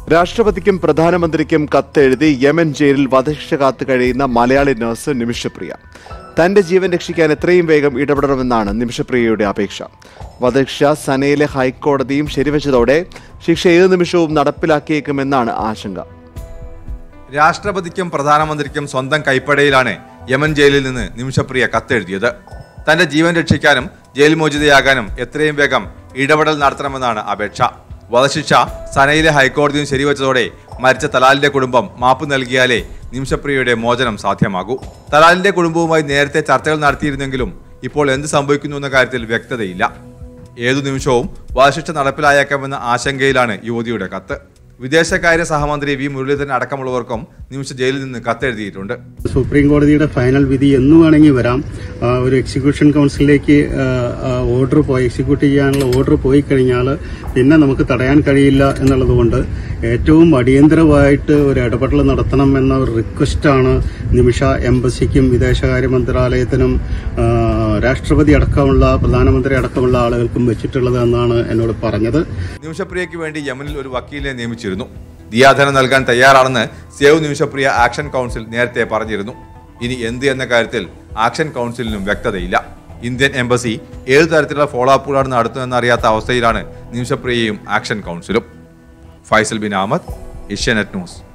രാഷ്ട്രപതിക്കും പ്രധാനമന്ത്രിക്കും കത്തെഴുതി യമൻ ജയിലിൽ വധശിക്ഷ കാത്തു കഴിയുന്ന മലയാളി നഴ്സ് നിമിഷപ്രിയ തന്റെ ജീവൻ രക്ഷിക്കാൻ എത്രയും വേഗം ഇടപെടണമെന്നാണ് നിമിഷപ്രിയയുടെ അപേക്ഷ വധശിക്ഷ സനയിലെ ഹൈക്കോടതിയും ശരിവച്ചതോടെ ശിക്ഷ ഏതു നിമിഷവും നടപ്പിലാക്കിയേക്കുമെന്നാണ് ആശങ്ക രാഷ്ട്രപതിക്കും പ്രധാനമന്ത്രിക്കും സ്വന്തം കൈപ്പടയിലാണ് യമൻ ജയിലിൽ നിന്ന് നിമിഷപ്രിയ കത്തെഴുതിയത് തന്റെ ജീവൻ രക്ഷിക്കാനും ജയിൽ മോചിതയാകാനും എത്രയും വേഗം ഇടപെടൽ നടത്തണമെന്നാണ് അപേക്ഷ വധശിക്ഷ സനയിലെ ഹൈക്കോടതിയും ശരിവച്ചതോടെ മരിച്ച തലാലിന്റെ കുടുംബം മാപ്പ് നൽകിയാലേ നിമിഷപ്രിയയുടെ മോചനം സാധ്യമാകൂ തലാലിന്റെ കുടുംബവുമായി നേരത്തെ ചർച്ചകൾ നടത്തിയിരുന്നെങ്കിലും ഇപ്പോൾ എന്ത് സംഭവിക്കുന്നു എന്ന കാര്യത്തിൽ വ്യക്തതയില്ല ഏതു നിമിഷവും വധശിക്ഷ നടപ്പിലായേക്കാമെന്ന ആശങ്കയിലാണ് യുവതിയുടെ കത്ത് വിദേശകാര്യ സഹമന്ത്രി വി മുരളീധരൻ അടക്കമുള്ളവർക്കും നിമിഷ ജയിലിൽ നിന്ന് കത്തെഴുതിയിട്ടുണ്ട് സുപ്രീം കോടതിയുടെ ഫൈനൽ വിധി എന്ന് വേണമെങ്കിൽ വരാം ആ, ഒരു എക്സിക്യൂഷൻ കൗൺസിലിലേക്ക് ഓർഡർ പോയി എക്സിക്യൂട്ട് ചെയ്യാനുള്ള ഓർഡർ പോയി കഴിഞ്ഞാൽ പിന്നെ നമുക്ക് തടയാൻ കഴിയില്ല എന്നുള്ളതുകൊണ്ട് ഏറ്റവും അടിയന്തരമായിട്ട് ഒരു ഇടപെടൽ നടത്തണം എന്ന ഒരു റിക്വസ്റ്റാണ് നിമിഷ എംബസിക്കും വിദേശകാര്യ മന്ത്രാലയത്തിനും ആ, രാഷ്ട്രപതി അടക്കമുള്ള പ്രധാനമന്ത്രി അടക്കമുള്ള ആളുകൾക്കും വെച്ചിട്ടുള്ളത് എന്നാണ് എന്നോട് പറഞ്ഞത് നിമിഷപ്രിയയ്ക്ക് വേണ്ടി യമനിൽ ഒരു വക്കീലിനെ നിയമിച്ചിരുന്നു ദിയാധനം നൽകാൻ തയ്യാറാണെന്ന് സേവ് നിമിഷപ്രിയ ആക്ഷൻ കൗൺസിൽ നേരത്തെ പറഞ്ഞിരുന്നു ഇനി എന്ത് എന്ന കാര്യത്തിൽ ആക്ഷൻ കൗൺസിലിനും വ്യക്തതയില്ല ഇന്ത്യൻ എംബസി ഏതു തരത്തിലുള്ള ഫോളോ അപ്പുകളാണ് നടത്തുന്നതെന്നറിയാത്ത അവസ്ഥയിലാണ് നിമിഷപ്രിയയും ആക്ഷൻ കൗൺസിലും ഫൈസൽ ബിൻ അഹമ്മദ് ഏഷ്യാനെറ്റ് ന്യൂസ്